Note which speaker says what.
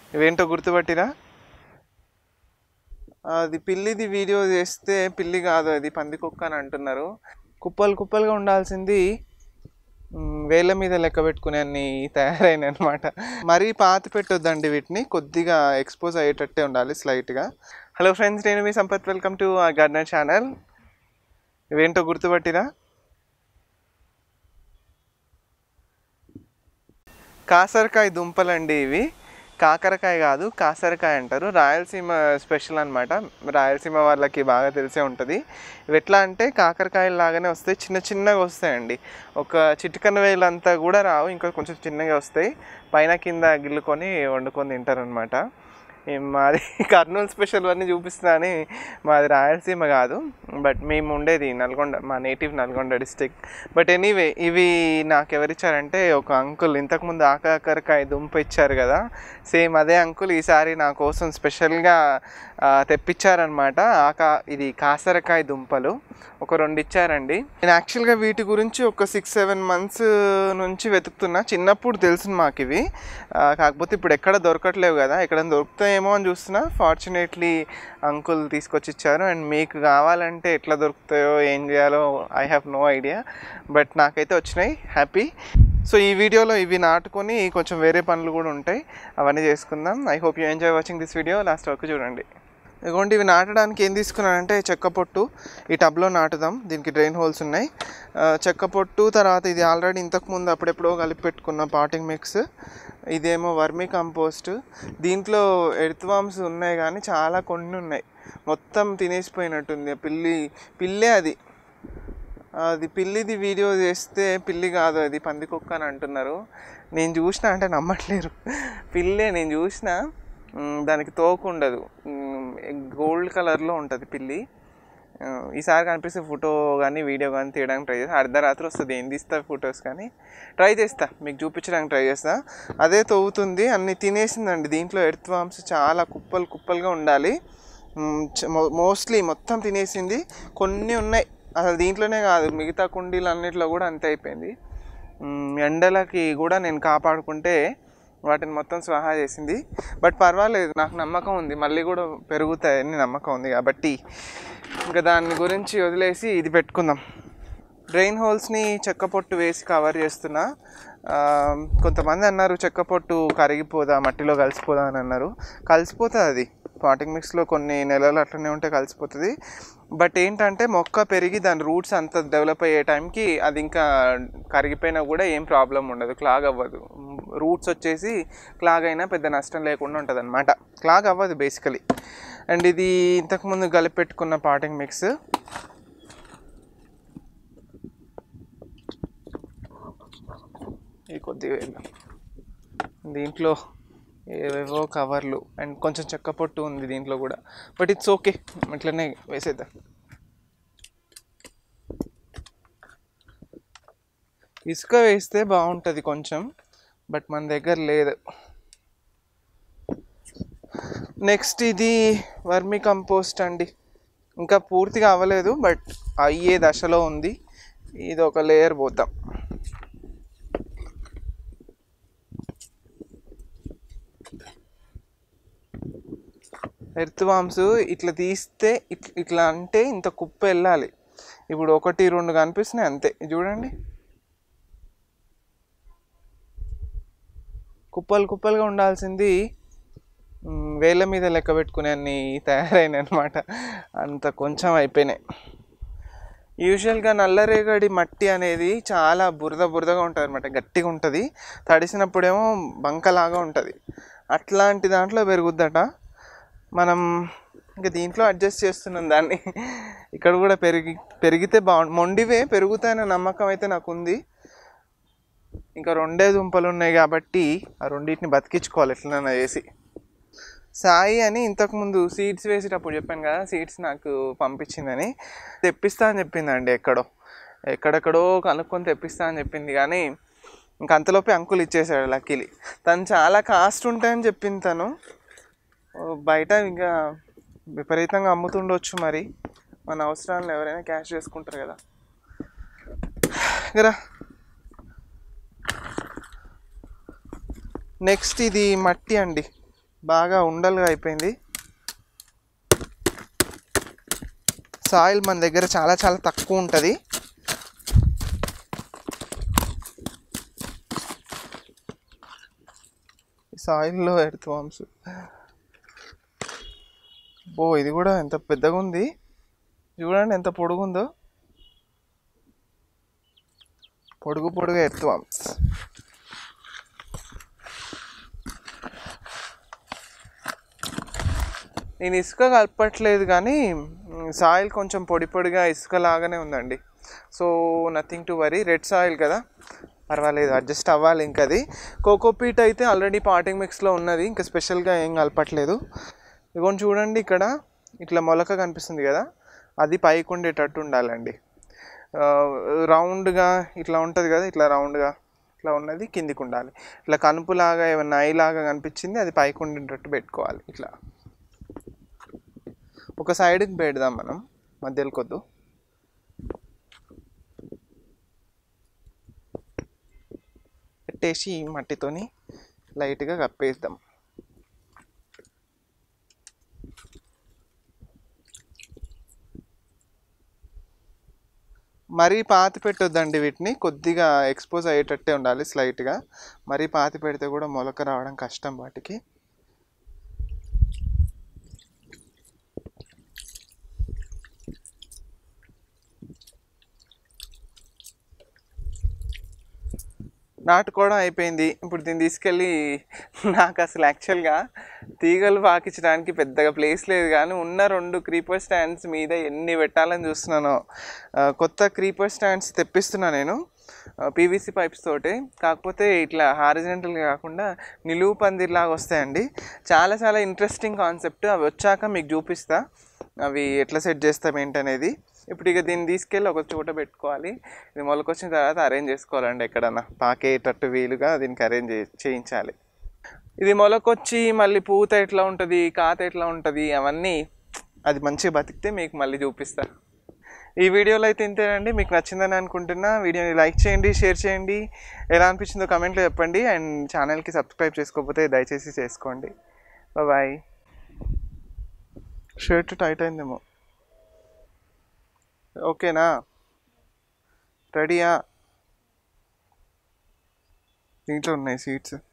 Speaker 1: ఇవేంటో గుర్తుపట్టిరా అది పిల్లిది వీడియో చేస్తే పిల్లి కాదు అది పందికొక్క అని అంటున్నారు కుప్పలు కుప్పలుగా ఉండాల్సింది మ్, వేళ్ళ మీద లెక్క పెట్టుకునే అన్ని తయారైన అనమాట మరీ పాతి పెట్టొద్దండి వీటిని కొద్దిగా ఎక్స్పోజ్ అయ్యేటట్టే ఉండాలి స్లైట్గా హలో ఫ్రెండ్స్ నేను మీ Sampath welcome to gardener channel ఇవేంటో గుర్తుపట్టిరా కాసరకాయ దుంపలండి ఇవి కాకరకాయ కాదు కాసరకాయ అంటారు రాయలసీమ స్పెషల్ అనమాట రాయలసీమ వాళ్ళకి బాగా తెలిసే ఉంటుంది ఇవి ఎట్లా అంటే కాకరకాయలు లాగానే వస్తాయి చిన్న చిన్నగా వస్తాయండి ఒక చిటికన వేలంతా కూడా రావు ఇంకా కొంచెం చిన్నగా వస్తాయి పైన కింద గిల్లుకొని వండుకొని తింటారనమాట మాది కర్నూలు స్పెషల్ అన్నీ చూపిస్తున్నా అని మాది రాయలసీమ కాదు బట్ మేము ఉండేది నల్గొండ మా native Nalgonda district but anyway ఇవి నాకు ఎవరిచ్చారంటే ఒక అంకుల్ ఇంతకుముందు ఆకాకరకాయ దుంప ఇచ్చారు కదా సేమ్ అదే అంకుల్ ఈసారి నా కోసం స్పెషల్గా తెప్పించారనమాట ఆకా ఇది కాసరకాయ దుంపలు ఒక రెండు ఇచ్చారండి నేను యాక్చువల్గా వీటి గురించి ఒక సిక్స్ సెవెన్ మంత్స్ నుంచి వెతుకుతున్నా చిన్నప్పుడు తెలుసు మాకు ఇవి ఆ, కాకపోతే ఇప్పుడు ఎక్కడ దొరకట్లేవు కదా ఎక్కడ దొరుకుతాయేమో అని చూస్తున్నా ఫార్చునేట్లీ అంకుల్ తీసుకొచ్చి ఇచ్చారు అండ్ మీకు కావాలంటే ఎట్లా దొరుకుతాయో ఏం చేయాలో I have no idea but నాకైతే వచ్చినాయి హ్యాపీ సో ఈ వీడియోలో ఇవి నాటుకొని కొంచెం వేరే పనులు కూడా ఉంటాయి అవన్నీ చేసుకుందాం I hope you enjoy watching this video last వరకు చూడండి ఇదిగోండి ఇవి నాటడానికి ఏం తీసుకున్నానంటే చెక్క పొట్టు ఈ టబ్లో నాటుదాం దీనికి డ్రైన్ హోల్స్ ఉన్నాయి ఆ, చెక్క పొట్టు తర్వాత ఇది ఆల్రెడీ ఇంతకుముందు అప్పుడెప్పుడో కలిపి పెట్టుకున్న పాటింగ్ మిక్స్ ఇదేమో వర్మీ కంపోస్ట్ దీంట్లో ఎర్త్వామ్స్ ఉన్నాయి కానీ చాలా కొన్ని ఉన్నాయి మొత్తం తినేసిపోయినట్టుంది పిల్లి పిల్లే అది అది పిల్లిది వీడియో చేస్తే పిల్లి కాదు అది పందికొక్క అని అంటున్నారు నేను చూసిన అంటే నమ్మట్లేరు పిల్లే నేను చూసిన మ్, దానికి తోక ఉండదు గోల్డ్ కలర్లో ఉంటుంది పిల్లి ఆ, ఈసారి కనిపిస్తే ఫోటో కానీ వీడియో కానీ తీయడానికి ట్రై చేస్తా అర్ధరాత్రి వస్తుంది ఏం తీస్తా ఫొటోస్ కానీ ట్రై చేస్తా మీకు చూపించడానికి ట్రై చేస్తా అదే తవ్వుతుంది అన్ని తినేసిందండి దీంట్లో ఎర్త్ వామ్స్ చాలా కుప్పలు కుప్పలుగా ఉండాలి మోస్ట్లీ మొత్తం తినేసింది కొన్ని ఉన్నాయి అసలు దీంట్లోనే కాదు మిగతా కుండీలు అన్నిట్లో కూడా అంతే అయిపోయింది మ్, ఎండలకి కూడా నేను కాపాడుకుంటే వాటిని మొత్తం స్వాహా చేసింది బట్ పర్వాలేదు నాకు నమ్మకం ఉంది మళ్ళీ కూడా పెరుగుతాయని నమ్మకం ఉంది కాబట్టి ఇంకా దాని గురించి వదిలేసి ఇది పెట్టుకుందాం డ్రైన్ హోల్స్ని చెక్క పొట్టు వేసి కవర్ చేస్తున్నా ఆ, కొంతమంది అన్నారు చెక్క పొట్టు కరిగిపోదా మట్టిలో కలిసిపోదా అని అన్నారు కలిసిపోతుంది అది పాటింగ్ మిక్స్లో కొన్ని నెలలు అట్లనే ఉంటే కలిసిపోతుంది బట్ ఏంటంటే మొక్క పెరిగి దాని రూట్స్ అంత డెవలప్ అయ్యే టైంకి అది ఇంకా కరిగిపోయినా కూడా ఏం ప్రాబ్లం ఉండదు క్లాగ్ అవ్వదు రూట్స్ వచ్చేసి క్లాగ్ అయినా పెద్ద నష్టం లేకుండా ఉంటుంది అనమాట క్లాగ్ అవ్వదు బేసికలీ అండ్ ఇది ఇంతకుముందు కలిపి పెట్టుకున్న పాటింగ్ మిక్స్ ఇది కొద్దిగా వేద్దాం దీంట్లో ఏవేవో కవర్లు అండ్ కొంచెం చెక్క పొట్టు ఉంది దీంట్లో కూడా బట్ ఇట్స్ ఓకే ఇట్లనే వేసేద్దాం ఇసుక వేస్తే బాగుంటుంది కొంచెం బట్ మన దగ్గర లేదు నెక్స్ట్ ఇది వర్మి కంపోస్ట్ అండి ఇంకా పూర్తిగా అవ్వలేదు బట్ అయ్యే దశలో ఉంది ఇది ఒక లేయర్ పోతాం ఎర్త్ వామ్స్ ఇట్లా తీస్తే ఇట్- ఇట్లా అంటే ఇంత కుప్ప వెళ్ళాలి ఇప్పుడు ఒకటి రెండు కనిపిస్తున్నాయి అంతే ఇది చూడండి కుప్పలు కుప్పలుగా ఉండాల్సింది మ్, వేళ్ళ మీద లెక్క పెట్టుకునే అన్ని తయారైన అనమాట అంత కొంచెం అయిపోయినాయి యూజువల్గా నల్లరేగడి మట్టి అనేది చాలా బురద బురదగా ఉంటుంది అనమాట గట్టిగా ఉంటుంది తడిసినప్పుడేమో బంకలాగా ఉంటుంది అట్లాంటి దాంట్లో పెరుగుద్దట మనం ఇంకా దీంట్లో అడ్జస్ట్ చేస్తున్నాం దాన్ని ఇక్కడ కూడా పెరిగి పెరిగితే బాగుండు మొండివే పెరుగుతాయనే నమ్మకం అయితే నాకు ఉంది ఇంకా రెండే దుంపలు ఉన్నాయి కాబట్టి ఆ రెండింటిని బతికించుకోవాలి ఎట్లనైనా చేసి సాయి అని ఇంతకుముందు సీడ్స్ వేసేటప్పుడు చెప్పాను కదా సీడ్స్ నాకు పంపించిందని తెప్పిస్తా అని చెప్పిందండి ఎక్కడో ఎక్కడెక్కడో కనుక్కొని తెప్పిస్తా అని చెప్పింది కానీ ఇంక అంతలోపే అంకుల్ ఇచ్చేసాడు లక్కీలి తను చాలా కాస్ట్ ఉంటాయని చెప్పింది తను ఓ, బయట ఇంకా విపరీతంగా అమ్ముతుండొచ్చు మరి మన అవసరాలను ఎవరైనా క్యాష్ చేసుకుంటారు కదా కదా నెక్స్ట్ ఇది మట్టి అండి బాగా ఉండలుగా అయిపోయింది సాయిల్ మన దగ్గర చాలా చాలా తక్కువ ఉంటుంది సాయిల్లో ఎర్త్ వామ్స్ ఓ ఇది కూడా ఎంత పెద్దగా ఉంది చూడండి ఎంత పొడుగుందో పొడుగు పొడుగు ఎర్త్ వామ్స్ నేను ఇసుక కలపట్లేదు కానీ సాయిల్ కొంచెం పొడి పొడిగా ఇసుక లాగానే ఉందండి so nothing to worry red soil కదా పర్వాలేదు అడ్జస్ట్ అవ్వాలి ఇంకా అది కోకోపీట్ అయితే ఆల్రెడీ పాటింగ్ మిక్స్లో ఉన్నది ఇంకా స్పెషల్గా ఏం కలపట్లేదు ఇదిగోండి చూడండి ఇక్కడ ఇట్లా మొలక కనిపిస్తుంది కదా అది పైకి ఉండేటట్టు ఉండాలండి ఆ, రౌండ్గా ఇట్లా ఉంటుంది కదా ఇట్లా రౌండ్గా ఇట్లా ఉన్నది కిందికి ఉండాలి ఇట్లా కనుపులాగా ఏమన్నా ఐలాగా కనిపించింది అది పైకి ఉండేటట్టు పెట్టుకోవాలి ఇట్లా ఒక సైడ్కి పెడదాం మనం మధ్యలో కొద్దు పెట్టేసి మట్టితోని లైట్గా కప్పేద్దాం మరీ పాతి పెట్టొద్దండి వీటిని కొద్దిగా ఎక్స్పోజ్ అయ్యేటట్టే ఉండాలి స్లైట్గా మరీ పాతి పెడితే కూడా మొలక రావడం కష్టం వాటికి నాటుకోవడం అయిపోయింది ఇప్పుడు దీన్ని తీసుకెళ్ళి నాకు అసలు యాక్చువల్గా తీగలు పాకించడానికి పెద్దగా ప్లేస్ లేదు కానీ ఉన్న రెండు క్రీపర్ స్టాండ్స్ మీద ఎన్ని పెట్టాలని చూస్తున్నానో ఆ, కొత్త క్రీపర్ స్టాండ్స్ తెప్పిస్తున్నా నేను పీవీసీ పైప్స్ తోటి కాకపోతే ఇట్లా హారిజెంటల్గా కాకుండా నిలువు పందిర్లాగా వస్తాయండి చాలా చాలా ఇంట్రెస్టింగ్ కాన్సెప్ట్ అవి వచ్చాక మీకు చూపిస్తా అవి ఎట్లా సెట్ చేస్తాం ఏంటనేది ఇప్పుడు ఇక దీన్ని తీసుకెళ్ళి ఒక చోట పెట్టుకోవాలి ఇది మొలకొచ్చిన తర్వాత అరేంజ్ చేసుకోవాలండి ఎక్కడన్నా పాకేటట్టు వీలుగా దీనికి అరేంజ్ చేయించాలి ఇది మొలకొచ్చి మళ్ళీ పూత ఎట్లా ఉంటుంది కాత ఎట్లా ఉంటుంది అవన్నీ అది మంచిగా బతికితే మీకు మళ్ళీ చూపిస్తా ఈ వీడియోలో అయితే ఇంతేనండి మీకు నచ్చిందని అనుకుంటున్నా వీడియోని లైక్ చేయండి షేర్ చేయండి ఎలా అనిపించిందో కమెంట్లో చెప్పండి అండ్ ఛానల్కి సబ్స్క్రైబ్ చేసుకోకపోతే దయచేసి చేసుకోండి బాయ్ షర్ట్ టైట్ అయిందేమో ఓకేనా రెడీయా దీంట్లో ఉన్నాయి సీట్స్